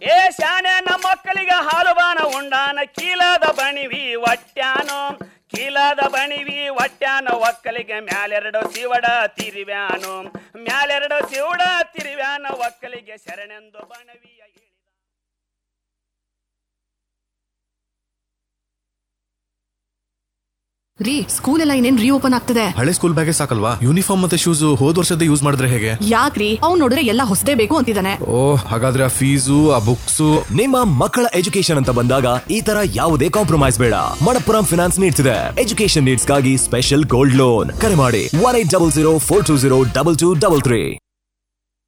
ಏ ಶಾನೆ ನಮ್ಮ ಮಕ್ಕಳಿಗೆ ಹಾಲು ಬಾನ ಉಂಡಾನ ಕೀಲದ ಬಣಿವಿ ಒಟ್ಟ್ಯಾನೋ ಕೀಲದ ಬಣಿವಿ ಒಟ್ಟ್ಯಾನ ಒಕ್ಕಲಿಗೆ ಮ್ಯಾಲೆರಡು ಸಿವಡ ತಿರಿವ್ಯಾನು ಮ್ಯಾಲೆರಡು ಸಿವಡ ತಿರಿವ್ಯಾನ ಒಕ್ಕಲಿಗೆ ಶರಣೆಂದು ಬಣವಿಯ ಹೇಳಿದ ರೀ ಸ್ಕೂಲ್ ಎಲ್ಲ ಇನ್ನೇನ್ ರೀಓಪನ್ ಆಗ್ತದೆ ಹಳೆ ಸ್ಕೂಲ್ ಬ್ಯಾಗೆ ಸಾಕಲ್ವಾ ಯೂನಿಫಾರ್ಮ್ ಮತ್ತೆ ಶೂಸ್ ಹೋದ್ ವರ್ಷದ ಯೂಸ್ ಮಾಡಿದ್ರೆ ಹೇಗೆ ಯಾಕ್ರಿ ಅವ್ನ್ ನೋಡಿದ್ರೆ ಎಲ್ಲ ಹೊಸದೇ ಬೇಕು ಅಂತಿದ್ದಾನೆ ಓ ಹಾಗಾದ್ರೆ ಆ ಫೀಸು ಆ ಬುಕ್ಸು ನಿಮ್ಮ ಮಕ್ಕಳ ಎಜುಕೇಶನ್ ಅಂತ ಬಂದಾಗ ಈ ತರ ಯಾವುದೇ ಕಾಂಪ್ರಮೈಸ್ ಬೇಡ ಮಣಪ್ಪುರಂ ಫಿನಾನ್ಸ್ ನೀಡ್ತಿದೆ ಎಜುಕೇಶನ್ ನೀಡ್ಸ್ಗಾಗಿ ಸ್ಪೆಷಲ್ ಗೋಲ್ಡ್ ಲೋನ್ ಕರೆ ಮಾಡಿ one eight double zero four two zero double two double three